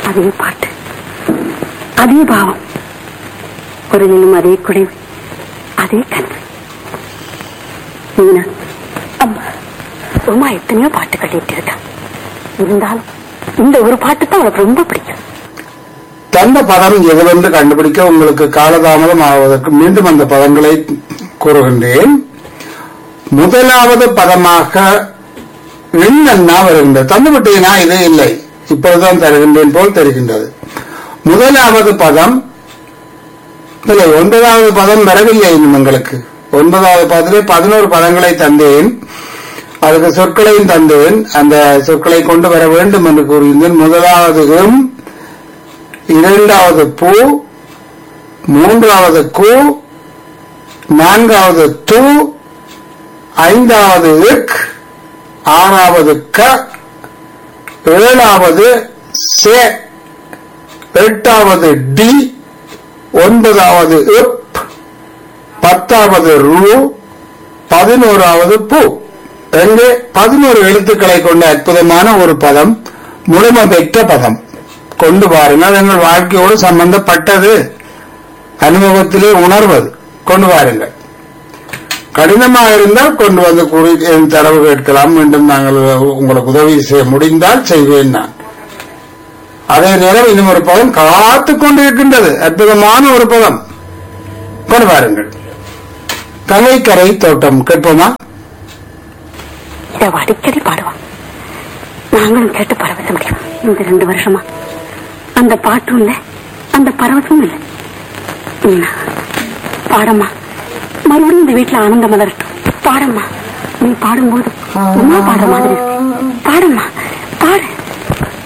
அதே பாட்டு அதே பாவம் ஒரு நிமிடம் அதே குடைவு அதே கனவு மீனா அம்மா உமா எத்தனையோ பாட்டு கட்டிட்டு இருக்கா இருந்தாலும் இந்த ஒரு பாட்டு தான் அவளுக்கு ரொம்ப பிடிக்கும் தந்த பதம் எதுவென்று கண்டுபிடிக்க உங்களுக்கு காலதாமதம் ஆவதற்கு மீண்டும் அந்த பதங்களை கூறுகின்றேன் முதலாவது பதமாக என்னன்னா வருகின்றது தந்துவிட்டீங்கன்னா இது இல்லை இப்பொழுதுதான் தருகின்றேன் போல் தெரிகின்றது முதலாவது பதம் இல்லை ஒன்பதாவது பதம் வரவில்லை இன்னும் உங்களுக்கு ஒன்பதாவது பதத்திலே பதினோரு பதங்களை தந்தேன் அதுக்கு சொற்களையும் தந்தேன் அந்த சொற்களை கொண்டு வர வேண்டும் என்று கூறியிருந்தேன் முதலாவது எம் இரண்டாவது பூ மூன்றாவது கு நான்காவது து ஐந்தாவது இக் ஆறாவது க ஏழாவது சே எட்டாவது டி ஒன்பதாவது இப் பத்தாவது ரு பதினோராவது பூ எங்கே பதினோரு எழுத்துக்களை கொண்ட அற்புதமான ஒரு பதம் முழுமை பெற்ற பதம் கொண்டு பாருங்கள் எங்கள் வாழ்க்கையோடு சம்பந்தப்பட்டது அனுபவத்திலே உணர்வது கொண்டு வாருங்கள் கடினமாக இருந்தால் கொண்டு வந்து கூறி என் தரவு கேட்கலாம் மீண்டும் நாங்கள் உங்களுக்கு உதவி செய்ய முடிந்தால் செய்வேன் நான் அதே நேரம் இன்னும் ஒரு பதம் காத்து கொண்டிருக்கின்றது அற்புதமான ஒரு பதம் கொண்டு வாருங்கள் கலைக்கரை தோட்டம் கேட்போமா இதை அவ அடிக்கடி பாடுவான் நாங்களும் கேட்டு பரவச முடியும் இந்த ரெண்டு வருஷமா அந்த பாட்டும் இல்ல அந்த பரவசமும் இல்ல மீனா, பாடம்மா மறுபடியும் இந்த வீட்டுல ஆனந்தம் மலரட்டும் பாடம்மா நீ பாடும்போது உமா பாடுற மாதிரி இருக்கு பாடம்மா